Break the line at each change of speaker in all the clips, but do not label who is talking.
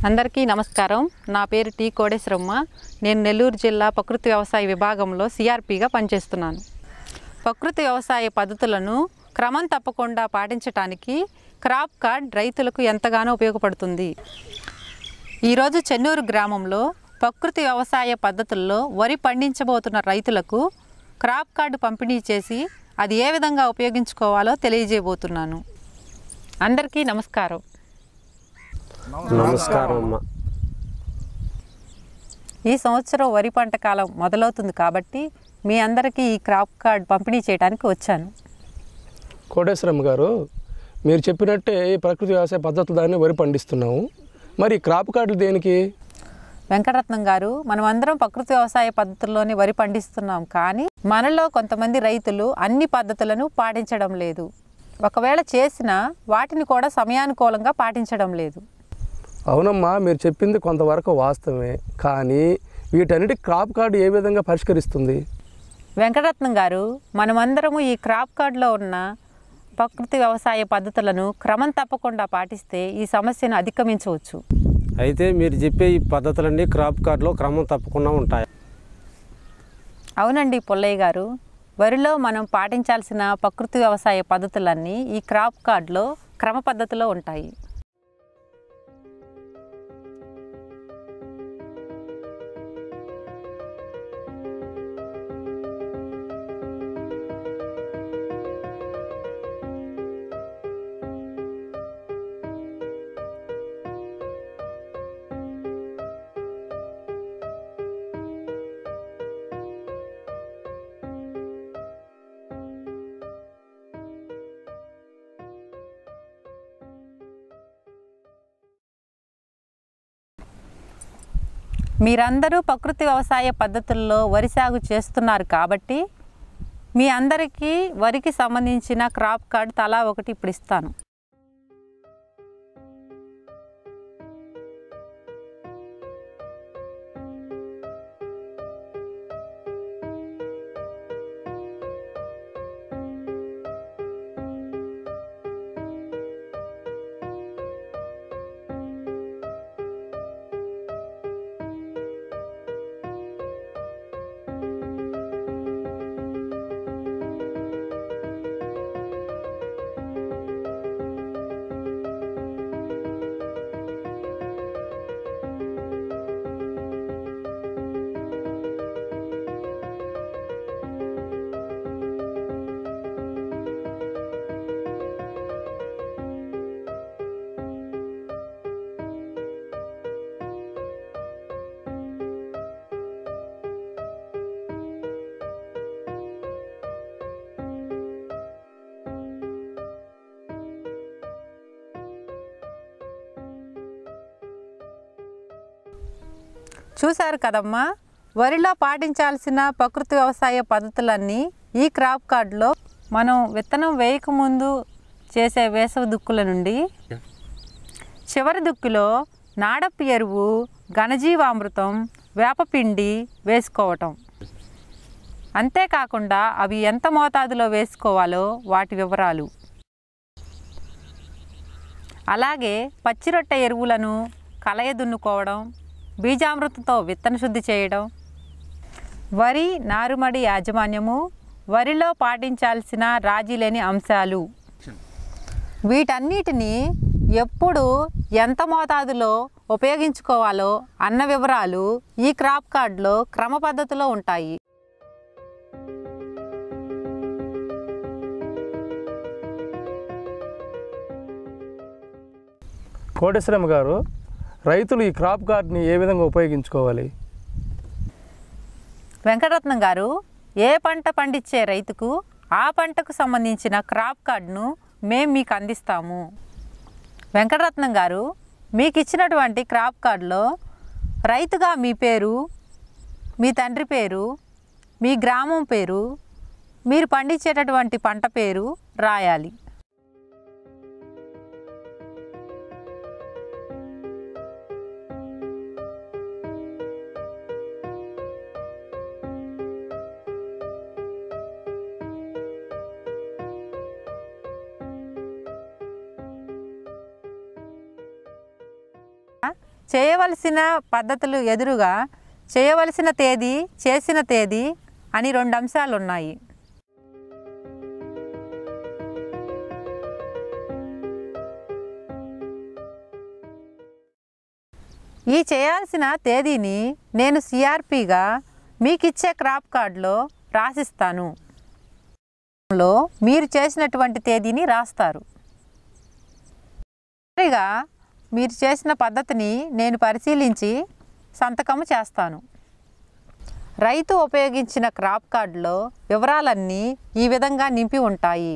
అందరికీ నమస్కారం నా పేరు టి కోడేశ్వరమ్మ నేను నెల్లూరు జిల్లా ప్రకృతి వ్యవసాయ విభాగంలో సిఆర్పిగా పనిచేస్తున్నాను ప్రకృతి వ్యవసాయ పద్ధతులను క్రమం తప్పకుండా పాటించటానికి క్రాప్ కార్డ్ రైతులకు ఎంతగానో ఉపయోగపడుతుంది ఈరోజు చెన్నూరు గ్రామంలో ప్రకృతి వ్యవసాయ పద్ధతుల్లో వరి పండించబోతున్న రైతులకు క్రాప్ కార్డు పంపిణీ చేసి అది ఏ విధంగా ఉపయోగించుకోవాలో తెలియజేయబోతున్నాను అందరికీ నమస్కారం
నమస్కారం అమ్మ
ఈ సంవత్సరం వరి పంట కాలం మొదలవుతుంది కాబట్టి మీ అందరికీ ఈ క్రాప్ కార్డ్ పంపిణీ చేయడానికి వచ్చాను
కోటేశ్వరమ్మ గారు మీరు చెప్పినట్టే ఈ ప్రకృతి వ్యవసాయ పద్ధతులు దాన్ని వరి పండిస్తున్నాము మరి ఈ క్రాప్ కార్డులు దేనికి
వెంకటరత్నం గారు మనం అందరం ప్రకృతి వ్యవసాయ పద్ధతుల్లోనే వరి పండిస్తున్నాం కానీ మనలో కొంతమంది రైతులు అన్ని పద్ధతులను పాటించడం లేదు ఒకవేళ చేసినా వాటిని కూడా సమయానుకూలంగా పాటించడం లేదు
అవునమ్మా మీరు చెప్పింది కొంతవరకు వాస్తవమే కానీ వీటన్నిటి క్రాప్ కార్డు ఏ విధంగా పరిష్కరిస్తుంది
వెంకటరత్నం గారు మనమందరము ఈ క్రాప్ కార్డులో ఉన్న ప్రకృతి వ్యవసాయ పద్ధతులను క్రమం తప్పకుండా పాటిస్తే ఈ సమస్యను అధిగమించవచ్చు
అయితే మీరు చెప్పే ఈ పద్ధతులన్నీ క్రాప్ కార్డులో క్రమం తప్పకుండా ఉంటాయి
అవునండి పుల్లయ్య గారు వరిలో మనం పాటించాల్సిన ప్రకృతి వ్యవసాయ పద్ధతులన్నీ ఈ క్రాప్ కార్డులో క్రమ పద్ధతిలో ఉంటాయి మీరందరూ ప్రకృతి వ్యవసాయ పద్ధతుల్లో వరి సాగు చేస్తున్నారు కాబట్టి మీ అందరికీ వరికి సంబంధించిన క్రాప్ కార్డ్ తలా ఒకటి ఇప్పుడు ఇస్తాను చూశారు కదమ్మా వరిలో పాటించాల్సిన ప్రకృతి వ్యవసాయ పద్ధతులన్నీ ఈ క్రాప్ కార్డులో మనం విత్తనం వేయకముందు చేసే వేసవి దుక్కుల నుండి చివరి దుక్కులో నాడపు ఎరువు ఘనజీవామృతం వేపపిండి వేసుకోవటం అంతేకాకుండా అవి ఎంత మోతాదులో వేసుకోవాలో వాటి వివరాలు అలాగే పచ్చిరొట్టె ఎరువులను కలయదున్నుకోవడం బీజామృతంతో విత్తన శుద్ధి చేయడం వరి నారుమడి యాజమాన్యము వరిలో పాటించాల్సిన రాజీ లేని అంశాలు వీటన్నిటిని ఎప్పుడు ఎంత మోతాదులో ఉపయోగించుకోవాలో అన్న వివరాలు ఈ క్రాప్ కార్డులో క్రమ పద్ధతిలో ఉంటాయి
కోటేశ్వరమ్మ గారు రైతులు ఈ క్రాప్ కార్డుని ఏ విధంగా ఉపయోగించుకోవాలి
వెంకటరత్నం గారు ఏ పంట పండించే రైతుకు ఆ పంటకు సంబంధించిన క్రాప్ కార్డును మేము మీకు అందిస్తాము వెంకటరత్నం గారు మీకు ఇచ్చినటువంటి క్రాప్ కార్డులో రైతుగా మీ పేరు మీ తండ్రి పేరు మీ గ్రామం పేరు మీరు పండించేటటువంటి పంట పేరు రాయాలి చేయవలసిన పద్ధతులు ఎదురుగా చేయవలసిన తేదీ చేసిన తేదీ అని రెండు అంశాలు ఉన్నాయి ఈ చేయాల్సిన తేదీని నేను సిఆర్పిగా మీకు ఇచ్చే క్రాప్ కార్డులో రాసిస్తాను లో మీరు చేసినటువంటి తేదీని రాస్తారు చివరిగా మీరు చేసిన పద్ధతిని నేను పరిశీలించి సంతకము చేస్తాను రైతు ఉపయోగించిన క్రాప్ కార్డులో వివరాలన్నీ ఈ విధంగా నింపి ఉంటాయి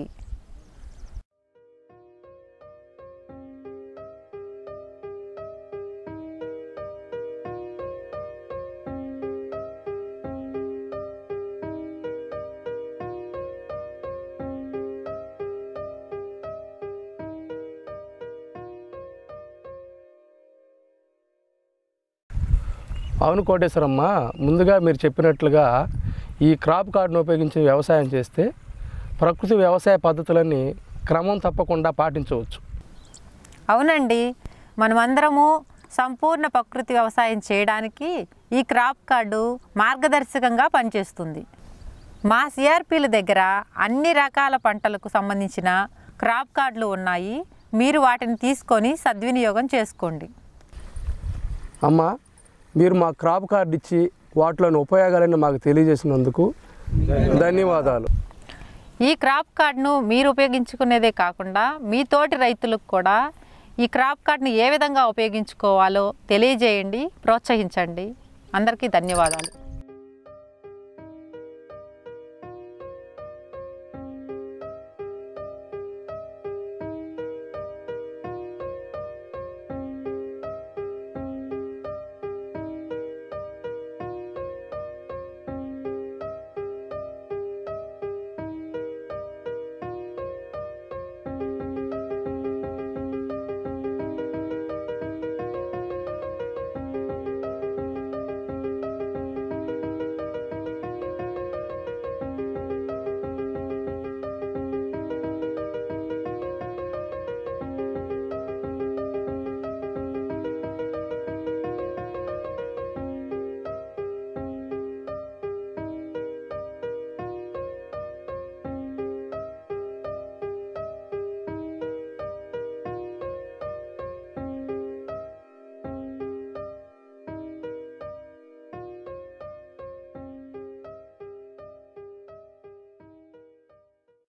అవును కోటేశ్వరమ్మ ముందుగా మీరు చెప్పినట్లుగా ఈ క్రాప్ కార్డును ఉపయోగించి వ్యవసాయం చేస్తే ప్రకృతి వ్యవసాయ పద్ధతులన్నీ క్రమం తప్పకుండా పాటించవచ్చు
అవునండి మనమందరము సంపూర్ణ ప్రకృతి వ్యవసాయం చేయడానికి ఈ క్రాప్ కార్డు మార్గదర్శకంగా పనిచేస్తుంది మా సిఆర్పీల దగ్గర అన్ని రకాల పంటలకు సంబంధించిన క్రాప్ కార్డులు ఉన్నాయి మీరు వాటిని తీసుకొని సద్వినియోగం చేసుకోండి
అమ్మ మీరు మా క్రాప్ కార్డు ఇచ్చి వాటిలోని ఉపయోగాలను మాకు తెలియజేసినందుకు ధన్యవాదాలు
ఈ క్రాప్ కార్డును మీరు ఉపయోగించుకునేదే కాకుండా మీ తోటి రైతులకు కూడా ఈ క్రాప్ కార్డ్ని ఏ విధంగా ఉపయోగించుకోవాలో తెలియజేయండి ప్రోత్సహించండి అందరికీ ధన్యవాదాలు